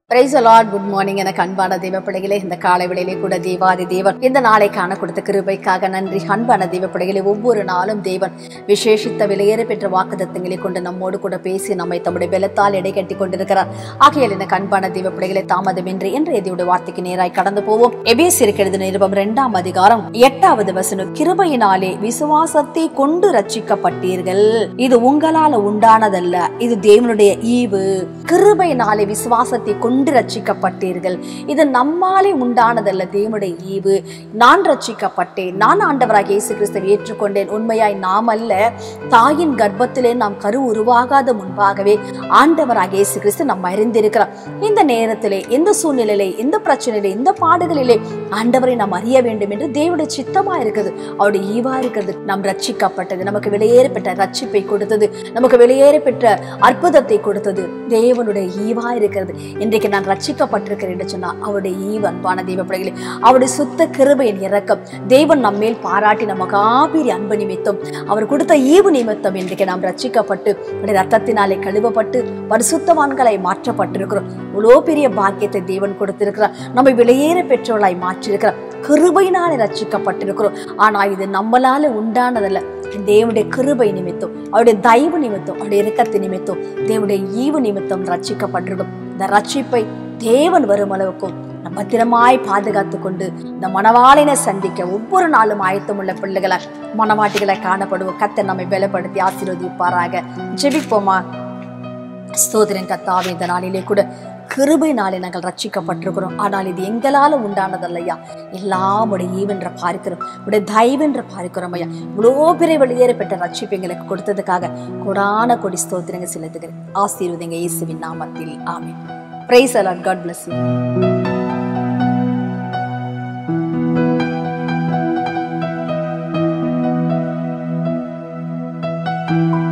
price Lord good morning எனக்கு அன்பான தெய்வ பிள்ளைகளே இந்த காலை வேளையிலே கூட தேவாதி தேவன் இந்த நாளை காண கொடுத்த கிருபைக்காக நன்றி அன்பான தெய்வ பிள்ளைகளே ஒவ்வொரு நாளும் தேவன் விசேஷித்த விலையேற பெற்ற வாக்குத்தத்தங்களை கொண்டு நம்மோடு கூட பேசி நம்மை தம்முடைய பலத்தால் எடை கட்டி கொண்டிருக்கிறார் ஆகையால் எனக்கு அன்பான தெய்வ பிள்ளைகளை தாமதமின்றி இன்றைய தேவடைய வார்த்தைக்கு நேராய் கடந்து போவோம் எபேசியருக்கு எழுதின நிருபம் இரண்டாம் அதிகாரம் எட்டாவது வசனம் கிருபையினாலே விசுவாசத்தை கொண்டு ரட்சிக்கப்பட்டீர்கள் இது உங்களால உண்டானதல்ல இது தேவனுடைய ஈவு கிருபையினாலே விசுவாசத்தை கொண்டு ரட்சிக்கப்பட்டீர்கள் இது நம்மாலே உண்டானதல்ல தேவனுடைய ஈவு நான் ரட்சிக்கப்பட்டேன் நான் ஆண்டவராக இயேசு கிறிஸ்துவை ஏற்றுக்கொண்டேன் உண்மையாய் நாம் அல்ல தாயின் கர்ப்பத்திலே நாம் கரு உருவாகாத முன்பாகவே ஆண்டவராக இயேசு கிறிஸ்து நம்ம அறிந்திருக்கிறார் இந்த நேரத்திலே எந்த சூழ்நிலையிலே எந்த பிரச்சனையிலே எந்த பாடுகளிலே ஆண்டவரை நாம் அறிய வேண்டும் என்று தேவனுடைய சித்தமா இருக்குது அவருடைய ஈவா இருக்கிறது நாம் ரட்சிக்கப்பட்டது நமக்கு வெளியேறப்பட்ட ரட்சிப்பை கொடுத்தது நமக்கு வெளியேறப்பெற்ற அற்புதத்தை கொடுத்தது தேவனுடைய ஈவா இருக்கிறது இன்றைக்கு நான் ரட்சிக்கப்பட்டிருக்கிறேன் என்று சொன்னால் அவருடைய ஈவ அன்பான தெய்வ பிள்ளைகளே அவருடைய சுத்த கிருபையின் இறக்கம் தேவன் நம்மேல் பாராட்டி நமக்கு ஆபிரி அன்பு நிமித்தம் அவர் கொடுத்த ஈவு நிமித்தம் இன்றைக்கு நாம் ரட்சிக்கப்பட்டு அவருடைய ரத்தத்தினாலே கழுவப்பட்டு பரிசுத்தவான்களை மாற்றப்பட்டிருக்கிறோம் இவ்வளோ பெரிய பாக்கியத்தை தேவன் கொடுத்திருக்கிறார் நம்மை வெளியேற பெற்றவர்களாய் மாற்றிருக்கிறார் கிருபையினாலே ரட்சிக்கப்பட்டிருக்கிறோம் ஆனா இது நம்மளால உண்டானதல்ல தேவனுடைய கிருபை நிமித்தம் அவருடைய தயவு நிமித்தம் அவருடைய இரக்கத்து நிமித்தம் தேவனுடைய ஈவு நிமித்தம் ரட்சிக்கப்பட்டிருக்கும் இந்த ரட்சிப்பை தேவன் வரும் அளவுக்கும் நம்ம பத்திரமாய் பாதுகாத்து கொண்டு இந்த மணவாளினை சந்திக்க ஒவ்வொரு நாளும் ஆயத்தமுள்ள பிள்ளைகளை மணவாட்டிகளை காணப்படுவோம் கத்தை நம்மை பலப்படுத்தி ஆசீர்வதிப்பாராக ஜெபிப்போமா ஸ்தோத்திரன் கத்தாவே இந்த நாளிலே கூட கிருபை நாளை நாங்கள் ரட்சிக்கப்பட்டிருக்கிறோம் ஆனால் இது எங்களால உண்டானதல்லையா எல்லாம் உடைய ஈவென்ற பார்க்கிறோம் உடைய தயவென்ற பார்க்கிறோம் ஐயா இவ்வளோ பெரிய வெளியேறப்பட்ட ரட்சிப்பு எங்களுக்கு கொடுத்ததுக்காக கொடான கொடி ஸ்தோத்திரங்க செலுத்துகிறேன் ஆசீர்வதிங்க இயேசுவின் நாமத்தில் ஆமே praise the Lord God bless you thank you